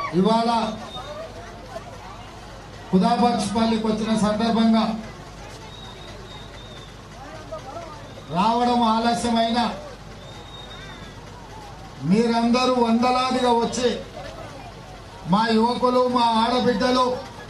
ఇవాళ కుదాబక్షపల్లికి వచ్చిన సందర్భంగా రావడం ఆలస్యమైన మీరందరూ వందలాదిగా వచ్చి మా యువకులు మా ఆడబిడ్డలు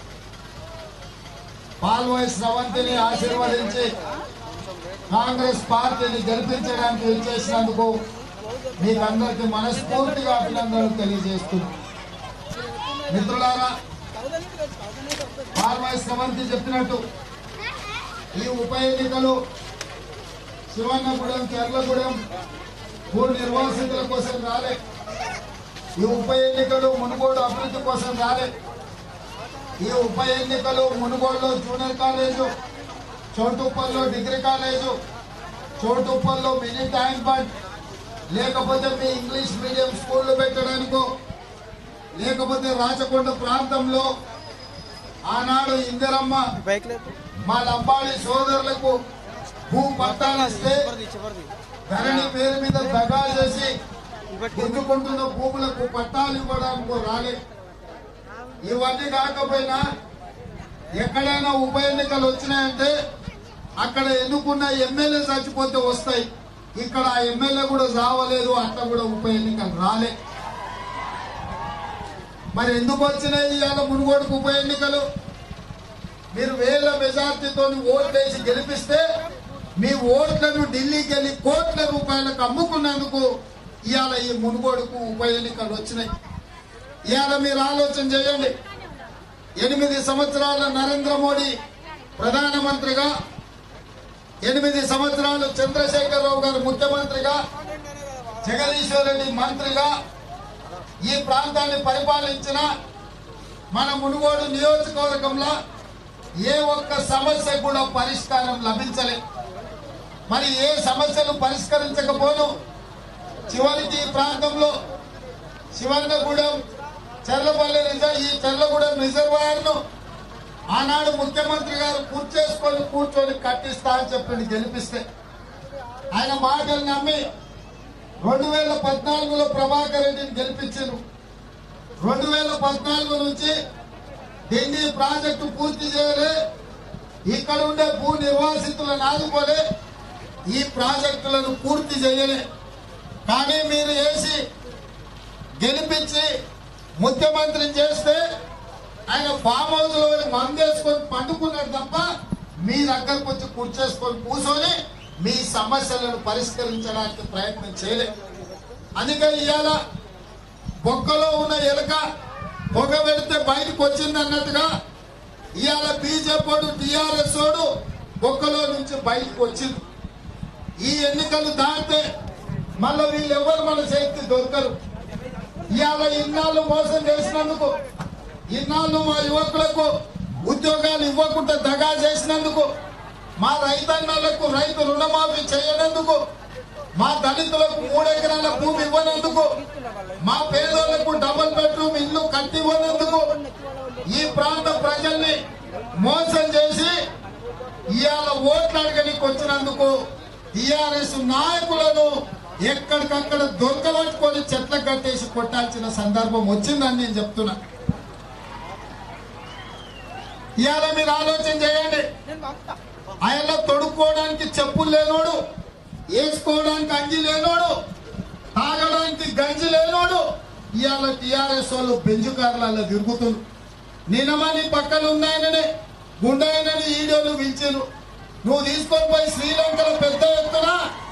పాల్వాయి స్రవంతిని ఆశీర్వదించి కాంగ్రెస్ పార్టీని గెలిపించడానికి చేసినందుకు మీకు అందరికీ మనస్ఫూర్తిగా అభినందనలు తెలియజేస్తున్నాను మిత్రులారా పాల్వాయి స్రవంతి చెప్పినట్టు ఈ ఉప ఎన్నికలు శివన్నగూడెం కేరళగూడెం భూ నిర్వాసితుల కోసం రాలే ఈ ఉప ఎన్నికలు మునుగోడు అభివృద్ధి కోసం రాలే ఈ ఉప ఎన్నికలు మునుగోడులో జూనియర్ కాలేజు చోటుప్పల్లో డిగ్రీ కాలేజు చోటుప్పల్లో మినీ ట్యాంక్ బండ్ లేకపోతే మీ ఇంగ్లీష్ మీడియం స్కూళ్ళు పెట్టడానికో లేకపోతే రాచకొండ ప్రాంతంలో ఆనాడు ఇందిరమ్మ బైక్ లేదు మా లంబాడి సోదరులకు భూ పట్టాలు ఇస్తే ధరణి పేరు మీద దగా చేసి గుంజుకుంటున్న భూములకు పట్టాలు ఇవ్వడానికి రాలే ఇవన్నీ కాకపోయినా ఎక్కడైనా ఉప ఎన్నికలు వచ్చినాయంటే అక్కడ ఎన్నుకున్న ఎమ్మెల్యే చచ్చిపోతే వస్తాయి ఇక్కడ ఆ ఎమ్మెల్యే కూడా రావలేదు అట్లా కూడా ఉప ఎన్నికలు రాలే మరి ఎందుకు వచ్చినాయి ఇవాళ మునుగోడుకు ఉప ఎన్నికలు మీరు వేల మెజార్టీతో ఓట్లేసి గెలిపిస్తే మీ ఓట్లను ఢిల్లీకి వెళ్ళి కోట్ల రూపాయలకు అమ్ముకున్నందుకు ఇవాళ ఈ మునుగోడుకు ఉప ఎన్నికలు వచ్చినాయి ఇవాళ మీరు ఆలోచన చేయండి ఎనిమిది సంవత్సరాల నరేంద్ర మోడీ ప్రధానమంత్రిగా ఎనిమిది సంవత్సరాలు చంద్రశేఖరరావు గారు ముఖ్యమంత్రిగా జగదీశ్వర్ రెడ్డి మంత్రిగా ఈ ప్రాంతాన్ని పరిపాలించిన మన మునుగోడు నియోజకవర్గంలో ఏ ఒక్క సమస్య కూడా పరిష్కారం లభించలే మరి ఏ సమస్యలు పరిష్కరించకపోను చివరికి ఈ ప్రాంతంలో శివన్నగూడెం చెర్లపల్లి రిజర్వ్ ఈ చెర్లగూడెం రిజర్వాయర్ ను ఆనాడు ముఖ్యమంత్రి గారు కూర్చేసుకొని కూర్చొని కట్టిస్తా అని చెప్పింది గెలిపిస్తే ఆయన మాటలు నమ్మి రెండు వేల పద్నాలుగులో ప్రభాకర్ రెడ్డిని గెలిపించారు రెండు వేల పద్నాలుగు నుంచి ఢిల్లీ ప్రాజెక్టు పూర్తి చేయలే ఇక్కడ ఉండే భూ నిర్వాసితులను ఆదుకోలే ఈ ప్రాజెక్టులను పూర్తి చేయలే కానీ మీరు వేసి గెలిపించి ముఖ్యమంత్రిని చేస్తే ఆయన ఫామ్ హౌస్ లో మందేసుకొని పండుకున్నాడు తప్ప మీ దగ్గరకు వచ్చి కూర్చేసుకొని కూర్చొని మీ సమస్యలను పరిష్కరించడానికి ప్రయత్నం చేయలేదు అందుకే ఇవాళ బొక్కలో ఉన్న ఎలుక పొగ పెడితే బయటకు వచ్చింది అన్నట్టుగా ఇవాళ బీజేపీ టిఆర్ఎస్ ఓడు బొక్కలో నుంచి బయటకు వచ్చింది ఈ ఎన్నికలు దాటితే మళ్ళీ వీళ్ళు ఎవరు మన చేతికి దొరకరు ఇవాళ ఇన్నాళ్ళు మోసం చేసినందుకు ఇన్నాళ్ళు మా యువకులకు ఉద్యోగాలు ఇవ్వకుండా దగా చేసినందుకు మా రైతన్నలకు రైతు రుణమాఫీ చేయనందుకు మా దళితులకు మూడు ఎకరాల భూమి ఇవ్వనందుకు మా పేదోళ్లకు డబుల్ బెడ్రూమ్ ఇల్లు కట్టి ఇవ్వనందుకు ఈ ప్రాంత ప్రజల్ని మోసం చేసి ఇవాళ ఓట్లు అడగనికి వచ్చినందుకు టిఆర్ఎస్ నాయకులను ఎక్కడికక్కడ దొరకబట్టుకొని చెట్ల కట్టేసి కొట్టాల్సిన సందర్భం వచ్చిందని నేను చెప్తున్నా ఇవాళ మీరు ఆలోచన చేయండి ఆయన తొడుక్కోవడానికి చెప్పులు లేనోడు వేసుకోవడానికి అంగి లేనోడు తాగడానికి గంజి లేనోడు ఇవాళ టిఆర్ఎస్ వాళ్ళు బెంచు కార్లలో తిరుగుతున్నారు నినమని పక్కన ఉన్నాయననే గుండాయనని ఈడోలు పిలిచారు నువ్వు తీసుకొని పోయి శ్రీలంకలో పెద్ద ఎత్తున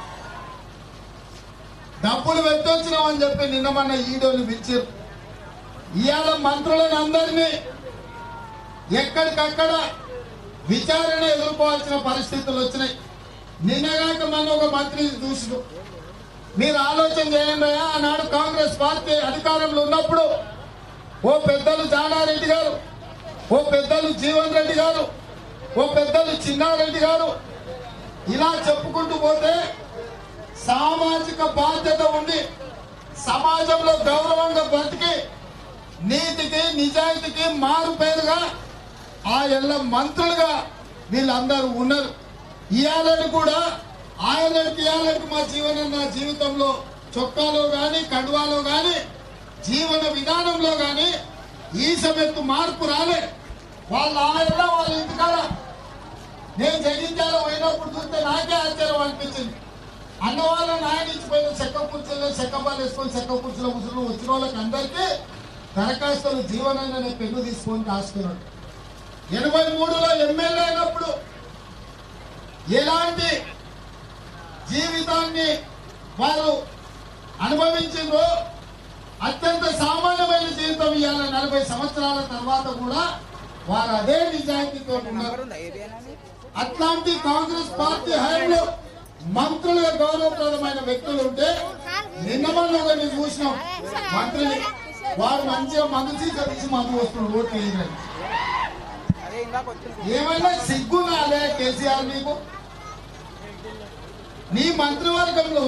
డబ్బులు పెట్టొచ్చినావు అని చెప్పి నిన్నమన్న ఈడోలు పిలిచారు ఇవాళ మంత్రులను అందరినీ ఎక్కడికక్కడ విచారణ ఎదుర్కోవాల్సిన పరిస్థితులు వచ్చినాయి నిన్నగాక మన ఒక మంత్రిని చూసిన మీరు ఆలోచన చేయండి అయ్యా, ఆనాడు కాంగ్రెస్ పార్టీ అధికారంలో ఉన్నప్పుడు ఓ పెద్దలు జానారెడ్డి గారు ఓ పెద్దలు జీవన్ రెడ్డి గారు ఓ పెద్దలు చిన్నారెడ్డి గారు ఇలా చెప్పుకుంటూ పోతే సామాజిక బాధ్యత ఉండి సమాజంలో గౌరవంగా బ్రతికి నీతికి నిజాయితీకి మారు పేరుగా ఆ ఎల్ల మంత్రులుగా వీళ్ళందరూ ఉన్నారు ఇయాలని కూడా ఆయనకి ఇయాలకి మా జీవనం నా జీవితంలో చొక్కాలో గాని కండువాలో గాని జీవన విధానంలో గాని ఈ సమయత్తు మార్పు రాలే వాళ్ళ ఆయన వాళ్ళ ఇంటికాడ నేను జగించాల పోయినప్పుడు చూస్తే నాకే ఆశ్చర్యం అనిపించింది అన్న వాళ్ళని ఆయన ఇచ్చిపోయిన చెక్క కుర్చీలో చెక్క బాల్ వేసుకొని చెక్క కుర్చీలో ముసులు వచ్చిన వాళ్ళకి అందరికీ దరఖాస్తులు జీవనాన్ని అనే పెన్ను తీసుకొని రాసుకున్నాడు ఎనభై మూడులో ఎమ్మెల్యే అయినప్పుడు ఎలాంటి జీవితాన్ని వారు అనుభవించిండ్రో అత్యంత సామాన్యమైన జీవితం ఇవాళ నలభై సంవత్సరాల తర్వాత కూడా వారు అదే నిజాయితీతో ఉన్నారు అట్లాంటి కాంగ్రెస్ పార్టీ హయాంలో మంత్రులుగా గౌరవప్రదమైన వ్యక్తులు ఉంటే నిన్న మొన్న ఒకరిని చూసినాం మంత్రిని వారు మంచిగా మందు తీసి మందు వస్తున్నారు ఓట్లు వేయలేదు అదే ఇందాక వచ్చింది ఏమైనా సిగ్గు రాలే కేసీఆర్ నీకు నీ మంత్రివర్గంలో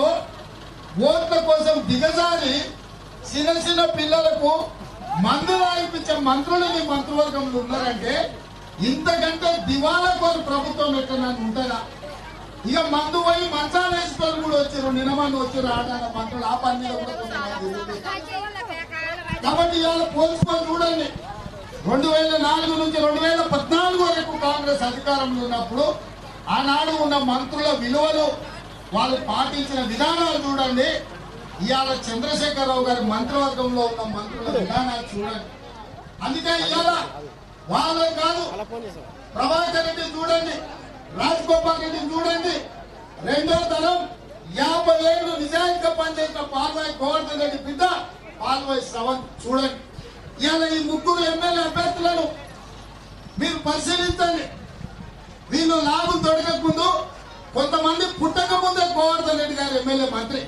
ఓట్ల కోసం దిగజారి చిన్న చిన్న పిల్లలకు మందు రాయిపించే మంత్రులు నీ మంత్రివర్గంలో ఉన్నారంటే ఇంతకంటే దివాలా కోరు ప్రభుత్వం ఎక్కడ ఉంటుందా ఇక మందు పోయి మంచాలు వేసుకొని కూడా వచ్చారు నినమని వచ్చారు ఆడాల మంత్రులు ఆ పని మీద కూడా కొంతమంది తిరుగుతారు. కాబట్టి ఇవాళ పోల్చుకొని చూడండి రెండు వేల నాలుగు నుంచి రెండు వేల పద్నాలుగు వరకు కాంగ్రెస్ అధికారంలో ఉన్నప్పుడు ఆనాడు ఉన్న మంత్రుల విలువలు వాళ్ళు పాటించిన విధానాలు చూడండి ఇవాళ చంద్రశేఖరరావు గారి మంత్రివర్గంలో ఉన్న మంత్రుల విధానాలు చూడండి అందుకే ఇవాళ వాళ్ళే కాదు ప్రభాకర్ రెడ్డి చూడండి రాజగోపాల్ రెడ్డి చూడండి రెండో తరం యాభై ఏళ్ళు నిజాయితీగా పనిచేసిన పాల్వాయి గోవర్ధన్ రెడ్డి బిడ్డ పాల్వాయి శ్రవణ్ చూడండి ఇవాళ ఈ ముగ్గురు ఎమ్మెల్యే అభ్యర్థులను మీరు పరిశీలించండి వీళ్ళు లాభం తొడగక ముందు కొంతమంది పుట్టక ముందే గోవర్ధన్ రెడ్డి గారు ఎమ్మెల్యే మంత్రి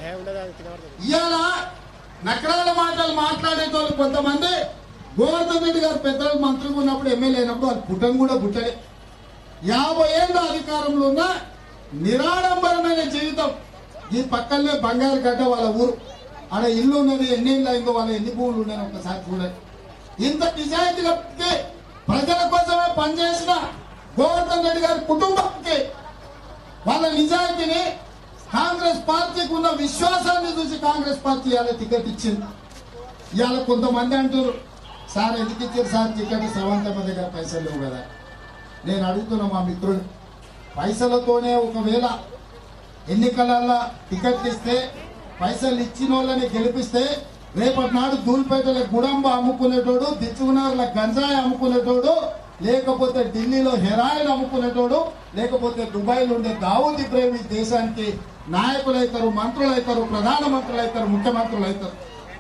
ఇవాళ నకరాల మాటలు మాట్లాడేటోళ్ళు కొంతమంది గోవర్ధన్ రెడ్డి గారు పెద్దలు మంత్రిగా ఉన్నప్పుడు ఎమ్మెల్యే అయినప్పుడు వాళ్ళు పుట్టం కూడా పుట్టలే యాభై ఏళ్ళ అధికారంలో ఉన్న నిరాడంబరమైన జీవితం ఈ పక్కనే బంగారు గడ్డ వాళ్ళ ఊరు ఆడ ఇల్లు ఉన్నది ఎన్ని ఇళ్ళు అయిందో వాళ్ళ ఎన్ని భూములు ఉన్నాయో ఒకసారి చూడండి ఇంత నిజాయితీగా ప్రజల కోసమే పనిచేసిన గోవర్ధన్ రెడ్డి గారి కుటుంబానికి వాళ్ళ నిజాయితీని కాంగ్రెస్ పార్టీకి ఉన్న విశ్వాసాన్ని చూసి కాంగ్రెస్ పార్టీ ఇవాళ టికెట్ ఇచ్చింది ఇవాళ కొంతమంది అంటారు సార్ ఎందుకు ఇచ్చారు సార్ టికెట్ శ్రవంతమ్మ దగ్గర పైసలు లేవు కదా నేను అడుగుతున్నా మా మిత్రుడు పైసలతోనే ఒకవేళ ఎన్నికలల్లో టికెట్ ఇస్తే పైసలు ఇచ్చిన వాళ్ళని గెలిపిస్తే రేపటి నాడు ధూల్పేటలో గుడంబ అమ్ముకునేటోడు దిచ్చుకున్నారుల గంజాయి అమ్ముకునేటోడు లేకపోతే ఢిల్లీలో హెరాయిన్ అమ్ముకునేటోడు లేకపోతే దుబాయ్లో ఉండే దావూద్ ఇబ్రాహిం ఈ దేశానికి నాయకులు అవుతారు మంత్రులు అవుతారు ప్రధానమంత్రులు అవుతారు ముఖ్యమంత్రులు అవుతారు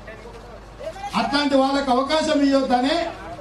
అట్లాంటి వాళ్ళకి అవకాశం ఇవ్వద్దని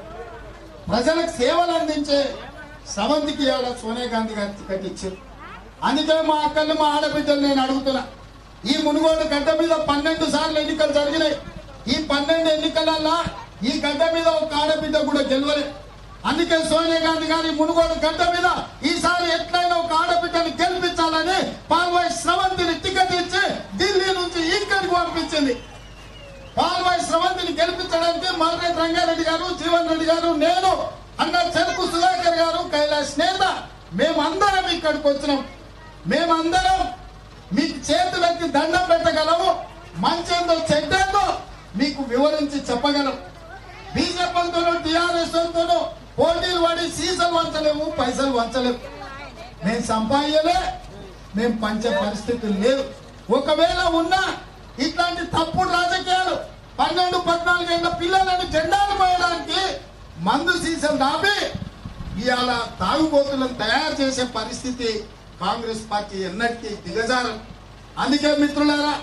ప్రజలకు సేవలు అందించే సవంతికి ఇవాళ సోనియా గాంధీ గారి టికెట్ ఇచ్చారు అందుకే మా అక్కల్ని మా ఆడబిడ్డలు నేను అడుగుతున్నా ఈ మునుగోడు గడ్డ మీద పన్నెండు సార్లు ఎన్నికలు జరిగినాయి ఈ పన్నెండు ఎన్నికలల్లా ఈ గడ్డ మీద ఒక ఆడబిడ్డ కూడా గెలవలే అందుకే సోనియా గాంధీ గారి మునుగోడు గడ్డ మీద ఈసారి ఎట్లయినా ఒక ఆడబిడ్డని గెలిపించాలని పాల్వాయి స్రవంతిని టికెట్ ఇచ్చి ఢిల్లీ నుంచి ఇక్కడికి పంపించింది పాల్వాయి స్రవంతిని గెలిపించడానికి మల్రెడ్డి రంగారెడ్డి గారు జీవన్ రెడ్డి గారు నేను అన్న చెరుకు సుధాకర్ గారు కైలాష్ నేత మేమందరం ఇక్కడికి వచ్చినాం మేమందరం మీకు చేతులెత్తి దండం పెట్టగలము మంచేందో చెడ్డేందో మీకు వివరించి చెప్పగలం బీజేపీతోనూ టీఆర్ఎస్ తోనూ పోటీలు పడి సీసలు వంచలేము పైసలు వంచలేము మేము సంపాదించలే మేము పంచే పరిస్థితులు లేవు ఒకవేళ ఉన్నా ఇట్లాంటి తప్పుడు రాజకీయాలు పన్నెండు పద్నాలుగు ఏళ్ళ పిల్లలను జెండాలు పోయడానికి మందు సీసలు దాపి ఇవాళ తాగుబోతులను తయారు చేసే పరిస్థితి కాంగ్రెస్ పార్టీ ఎన్నటికీ దిగజారం అందుకే మిత్రులారా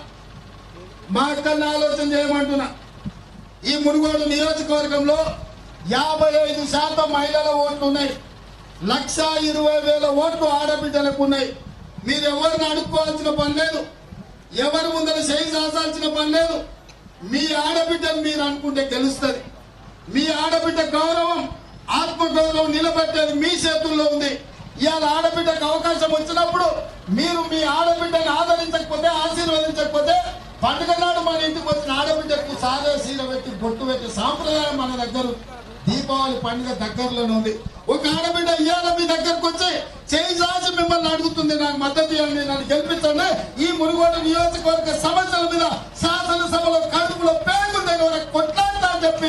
మా అక్కల్ని ఆలోచన చేయమంటున్నా ఈ మునుగోడు నియోజకవర్గంలో యాభై ఐదు శాతం మహిళల ఓట్లు ఉన్నాయి లక్ష ఇరవై వేల ఓట్లు ఆడబిడ్డలకు ఉన్నాయి మీరు ఎవరిని అడుక్కోవాల్సిన పని లేదు ఎవరి ముందర చేయి చాచాల్సిన పని లేదు మీ ఆడబిడ్డను మీరు అనుకుంటే గెలుస్తుంది మీ ఆడబిడ్డ గౌరవం ఆత్మ గౌరవం నిలబెట్టేది మీ చేతుల్లో ఉంది ఇవాళ ఆడబిడ్డకు అవకాశం వచ్చినప్పుడు మీరు మీ ఆడబిడ్డను ఆదరించకపోతే ఆశీర్వదించకపోతే పండుగ నాడు మన ఇంటికి వచ్చిన ఆడబిడ్డకు సాదా సీర పెట్టి బొట్టు పెట్టి సాంప్రదాయం మన దగ్గర ఉంది. దీపావళి పండుగ దగ్గరలోనే ఉంది ఒక ఆడబిడ్డ ఇవాళ మీ దగ్గరకు వచ్చి చేయి రాసి మిమ్మల్ని అడుగుతుంది నాకు మద్దతు ఇవ్వండి నన్ను గెలిపించండి ఈ మునుగోడు నియోజకవర్గ సమస్యల మీద శాసనసభలో కడుపులో పేగుందని కొట్లాడతా అని చెప్పి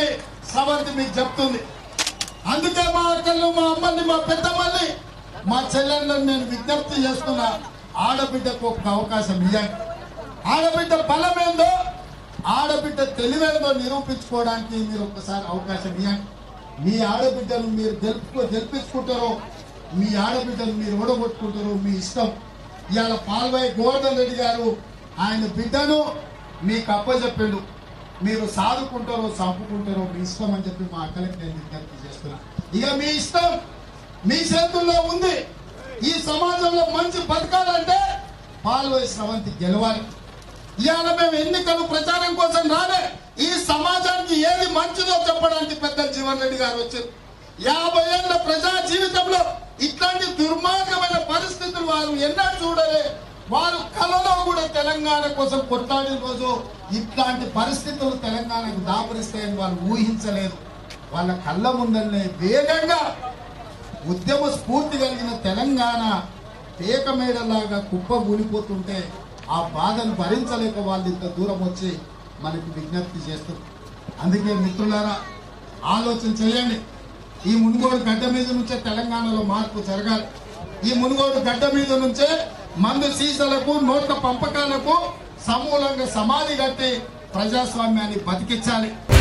స్రవంతి మీకు చెప్తుంది అందుకే మా అక్కలు మా అమ్మల్ని మా పెద్దమ్మల్ని మా చెల్లెళ్ళని నేను విజ్ఞప్తి చేస్తున్నా ఆడబిడ్డకు ఒక అవకాశం ఇవ్వండి ఆడబిడ్డ బలం ఏందో ఆడబిడ్డ తెలివేందో నిరూపించుకోవడానికి మీరు ఒక్కసారి అవకాశం ఇవ్వండి మీ ఆడబిడ్డను మీరు గెలుపు గెలిపించుకుంటారో మీ ఆడబిడ్డను మీరు ఓడగొట్టుకుంటారో మీ ఇష్టం ఇవాళ పాల్వాయి గోవర్ధన్ రెడ్డి గారు ఆయన బిడ్డను మీకు అప్పచెప్పిండు మీరు సాదుకుంటారో చంపుకుంటారో మీ ఇష్టం అని చెప్పి మా అక్కలకి నేను విజ్ఞప్తి చేస్తున్నా ఇక మీ ఇష్టం మీ చేతుల్లో ఉంది ఈ సమాజంలో మంచి బతకాలంటే పాల్వై స్రవంతి గెలవాలి ఇవాళ మేము ఎన్నికలు ప్రచారం కోసం రాలే ఈ సమాజానికి ఏది మంచిదో చెప్పడానికి పెద్ద జీవన్ రెడ్డి గారు వచ్చారు యాభై ఏళ్ళ ప్రజా జీవితంలో ఇట్లాంటి దుర్మార్గమైన పరిస్థితులు వారు ఎన్నడూ చూడలే వారు కలలో కూడా తెలంగాణ కోసం కొట్లాడిన రోజు ఇట్లాంటి పరిస్థితులు తెలంగాణకు దాపురిస్తాయని వాళ్ళు ఊహించలేదు వాళ్ళ కళ్ళ ముందరనే వేగంగా ఉద్యమ స్ఫూర్తి కలిగిన తెలంగాణ పేక మేడలాగా కుప్ప కూలిపోతుంటే ఆ బాధను భరించలేక వాళ్ళు ఇంత దూరం వచ్చి మనకి విజ్ఞప్తి చేస్తారు అందుకే మిత్రులారా ఆలోచన చేయండి ఈ మునుగోడు గడ్డ మీద నుంచే తెలంగాణలో మార్పు జరగాలి ఈ మునుగోడు గడ్డ మీద నుంచే మందు సీసాలకు నోట్ల పంపకాలకు సమూలంగా సమాధి కట్టి ప్రజాస్వామ్యాన్ని బతికించాలి